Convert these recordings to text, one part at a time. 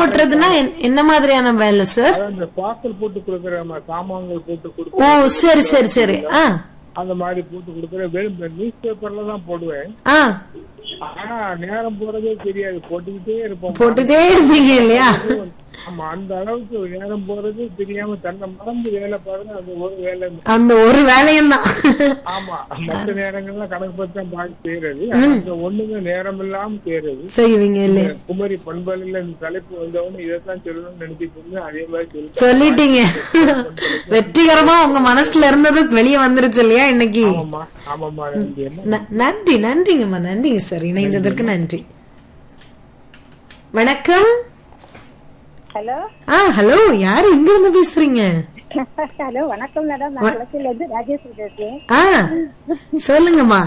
கொட்டுறதுன்னா என்- என்ன மாதிரியான வேலை சார் அதான் இந்த பார்சல் போட்டு கொடுக்குற நம்ம சாமான்கள் போட்டு ஓ கொடுக்குற சரி சரி சரி ஆ அந்த மாதிரி போட்டு கொடுக்குற வெறும் நியூஸ் பேப்பர்ல தான் போடுவேன் ஆ ஆனா நேரம் போறதே தெரியாது போட்டுக்கிட்டே இருப்போம் போட்டுட்டே இருப்பீங்க இல்லையா ஆமா அந்த அளவுக்கு நேரம் போறது தெரியாம தன்னை மறந்து வேலை பாருங்க அந்த ஒரு வேலை அந்த ஒரு வேலையும் தான் ஆமா மற்ற நேரங்கள்லாம் கணக்கு பத்தி தான் பார்த்து செய்யறது அந்த ஒண்ணுங்க நேரம் இல்லாம செய்யறது செய்வீங்க இல்லையா குமரி பண்பலையில இந்த தலைப்பு வந்தவொடனே இதைத்தான் சொல்லணும்னு நினைச்சிட்டு இருந்தேன் அதே மாதிரி சொல்லி சொல்லிட்டீங்க வெற்றிகரமா உங்க மனசுல இருந்தது வெளியே வந்துருச்சு இல்லையா இன்னைக்கு ஆமாம்மா ஆமாம்மா நன்றி என்ன ந- நன்றி நன்றிங்கம்மா நன்றிங்க சார் இணைந்ததற்கு நன்றி வணக்கம் ஹலோ ஆ ஹலோ யாரு இங்க இருந்து பேசுறீங்க ஹலோ வணக்கம் மேடம் நான் குளத்துல இருந்து ராஜேஸ்வரி பேசுறேன் ஆ சொல்லுங்கம்மா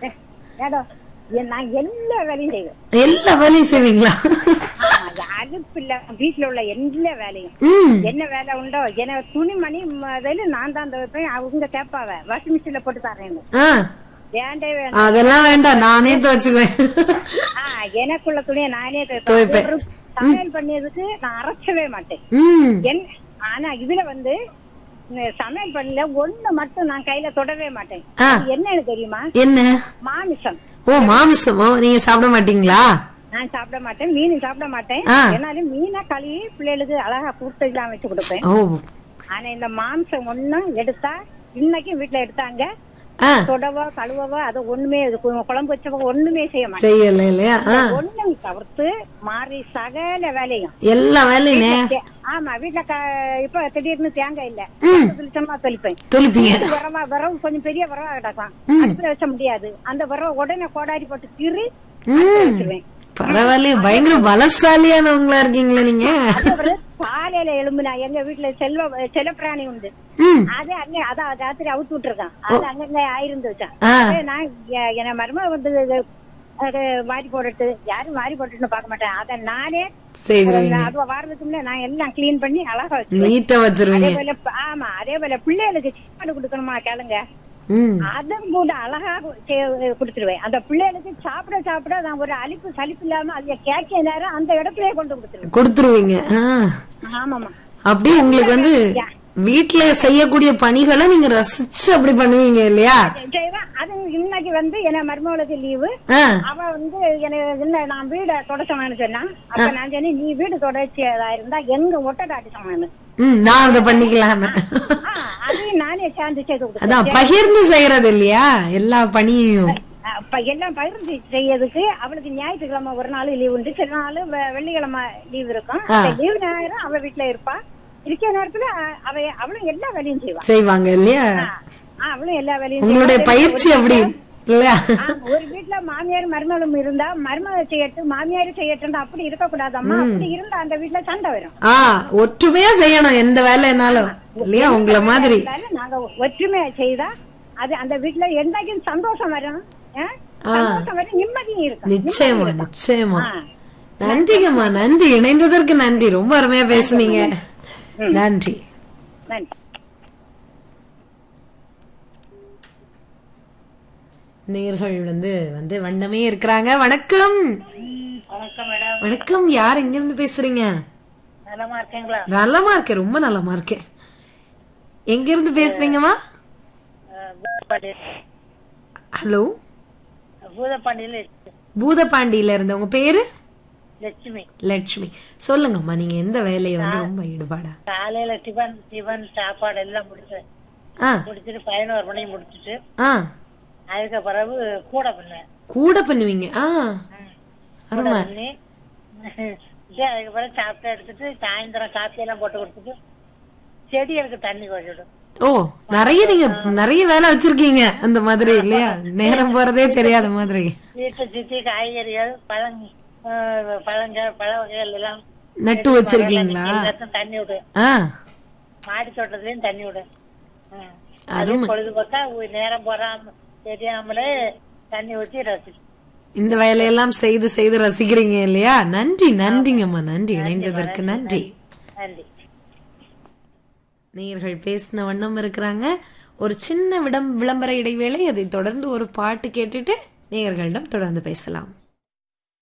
மேடம் என் நான் எல்லா வேலையும் செய்வேன் எல்லா வேலையும் செய்வீங்களா ஆமா, அடுப்பு இல்ல வீட்டுல உள்ள எல்லா வேலையும் ம் என்ன வேலை உண்டோ என்ன துணிமணி முதல்ல நான் தான் துவைப்பேன் அவங்க கேட்பாவ வாஷிங் மிஷின்ல போட்டு தரேன்னு ஆ வேண்டே வேண்டாம் அதெல்லாம் வேண்டாம் நானே துவச்சுக்குவேன் ஆ, எனக்குள்ள துணியை நானே துவைப்பேன். துவைப்பேன் ஒரு சமையல் பண்ணியதுக்கு நான் அரைச்சவே மாட்டேன் ம் என் ஆனா இதுல வந்து இந்த சமையல் பண்ணல ஒண்ணு மட்டும் நான் கையில தொடவே மாட்டேன் ஆ. அது என்னன்னு தெரியுமா என்ன மாமிசம் ஓ மாமிசம் ஓ நீங்க சாப்பிட மாட்டீங்களா நான் சாப்பிட மாட்டேன் மீன் சாப்பிட மாட்டேன் ஆ. என்னாலும் மீனை கழுவி பிள்ளைகளுக்கு அழகா கூட்டெல்லாம் வச்சு கொடுப்பேன் ஓ ஆனா இந்த மாம்சம் ஒண்ணும் எடுத்தா இன்னைக்கும் வீட்டுல எடுத்தாங்க ஆ தொடவோ கழுவவோ அது ஒண்ணுமே இது கு- குழம்பு வச்சவோ ஒண்ணுமே செய்ய மாட்டேன் செய்யல இல்லையா ஆ ஒண்ணும் தவிர்த்து மாறி சகல வேலையும் எல்லா வேலையும் நே- தே- ஆமா வீட்டுல க- இப்ப திடீர்னு தேங்காய் இல்ல தெளிச்சமா தெளிப்பேன் தொளிப்பீங்க விரவா விரவு கொஞ்சம் பெரிய விரவா கிடக்கும் அடுப்புல வச்ச முடியாது அந்த விரவ உடனே கோடாரி போட்டு கீறி அடுப்புல வச்சிருவேன் பரவாயில்லையே பயங்கர பலசாலியானவங்களா இருக்கீங்களா நீங்க அதுக்கப்புறம் காலையில எழும்புனா எங்க வீட்டுல செல்வ செல்லப்பிராணி உண்டு ம் அது அங்க அதான் ராத்திரி அவுத்து விட்டுருக்கான் அது அங்கங்க ஆயிருந்து வச்சான் ஆ. அதே நான் எ- என மருமக வந்து இது, அது வாரி போட்டுட்டு யாரும் வாரி போட்டுன்னு பார்க்க மாட்டேன் அத நானே செய்திருவீங்க அது வாரத்துக்கு முன்னே நான் எல்லாம் கிளீன் பண்ணி அழகா வச்சு நீட்டா அதே வச்சிருவீங்க போல ப- ஆமா அதே போல பிள்ளைகளுக்கு சாப்பாடு கொடுக்கணுமா கேளுங்க ம் அதுவும் கூட அழகா செ- கொடுத்துருவேன் அந்த பிள்ளைகளுக்கு சாப்பிட சாப்பிட நான் ஒரு அலிப்பு சலிப்பு இல்லாம அதை கேட்க நேரம் அந்த இடத்துலயே கொண்டு கொடுத்துருவேன் கொடுத்துருவீங்க ஆ. ஆமாமா அப்படியே உங்களுக்கு வந்து வீட்டுல செய்யக்கூடிய பணிகளை நீங்க ரசிச்சு அப்படி பண்ணுவீங்க இல்லையா செய்வேன் அது இன்னைக்கு வந்து என்ன மருமகளுக்கு லீவு ஆ அவ வந்து எனக்கு இல்ல நான் வீட தொடச்சவனு சொன்னா அப்ப நான் சொன்னேன் நீ வீடு தொடச்சியதா இருந்தா எங்க ஒட்டடாட்டி சொன்னான்னு ம் நான் அதை பண்ணிக்கலான்னு ஆ, அதையும் நானே சேர்ந்து செய்து கொடுத்தேன் அதான் பகிர்ந்து செய்யறது இல்லையா எல்லா பணியையும் அப்ப எல்லாம் பகிர்ந்து செய்யறதுக்கு அவளுக்கு ஞாயிற்றுக்கிழமை ஒரு நாள் லீவு உண்டு சில நாள் வெ- வெள்ளிக்கிழமை லீவு இருக்கும் ஆ. அந்த லீவு நேரம் அவ வீட்டுல இருப்பா இருக்கிற நேரத்துல அ- அவ அவளும் எல்லா வேலையும் செய்வா செய்வாங்க இல்லையா ஆ, அவளும் எல்லா வேலையும் உங்களுடைய செய்வா. பயிற்சி ஒரு அப்படி வீட்ல- இல்லையா ஆ, ஒரு வீட்டுல மாமியார் மருமகளும் இருந்தா மருமக செய்யட்டும் மாமியார் செய்யட்டும் அப்படி இருக்க கூடாதம்மா அப்படி இருந்தா அந்த வீட்டுல சண்டை வரும் ஆ ஒற்றுமையா செய்யணும் எந்த வேலைனாலும் இல்லையா உங்களை மாதிரி அதனால நாங்க ஒற்றுமையா செய்தா அது அந்த வீட்டுல என்றைக்கும் சந்தோஷம் வரும் ஆ? சந்தோஷம் வரும் நிம்மதியும் இருக்கும் நிச்சயமா நிச்சயமா ஆ. நன்றிங்கம்மா நன்றி இணைந்ததற்கு நன்றி ரொம்ப அருமையா பேசுனீங்க நன்றி நன்றி நேர்கள் வந்து வந்து வண்ணமே இருக்கிறாங்க வணக்கம் வணக்கம் மேடம் வணக்கம் யார் எங்க இருந்து பேசுறீங்க நலமா இருக்கீங்களா நலமா இருக்கேன் ரொம்ப நலமா இருக்கேன் எங்க இருந்து பேசுறீங்கம்மா ஹலோ பூதப்பாண்டியில பூதபாண்டியில இருந்து உங்க பேரு லட்சுமி லட்சுமி சொல்லுங்கம்மா நீங்க எந்த வேலையை வந்து ரொம்ப ஈடுபாடா காலையில டிஃபன் டிஃபன் சாப்பாடு எல்லாம் முடிச்சு ஆ முடிச்சிட்டு பதினோரு மணிக்கு முடிச்சிட்டு ஆ அதுக்கு பிறகு கூட பண்ணேன் கூட பண்ணுவீங்க ஆ அருமை பண்ணி இதே அதுக்கு பிறகு சாப்பிட்டு எடுத்துட்டு சாயந்தரம் காப்பி எல்லாம் போட்டு கொடுத்துட்டு செடிகளுக்கு தண்ணி கொஞ்சிடும் ஓ நிறைய நீங்க நிறைய வேலை வச்சிருக்கீங்க அந்த மாதிரி இல்லையா நேரம் போறதே தெரியாத மாதிரி வீட்டை சுத்தி காய்கறிகள் பழங் அஹ், பழங்கள் பழ வகைகள் எல்லாம் நட்டு வச்சிருக்கீங்களா எல்லாத்தையும் தண்ணி விடு ஆ மாடி தோட்டத்துலயும் தண்ணி விடு ம். அருமை பொழுதுபோக்கா உ- நேரம் போறாம தெரியாமலே தண்ணி ஊத்தி ரசிச்சு இந்த வேலையெல்லாம் செய்து செய்து ரசிக்கிறீங்க இல்லையா நன்றி நன்றிங்கம்மா நன்றி இணைந்ததற்கு நன்றி நன்றி நேயர்கள் பேசின வண்ணம் இருக்கிறாங்க ஒரு சின்ன விடம் விளம்பர இடைவேளை அதை தொடர்ந்து ஒரு பாட்டு கேட்டுட்டு நேயர்களிடம் தொடர்ந்து பேசலாம்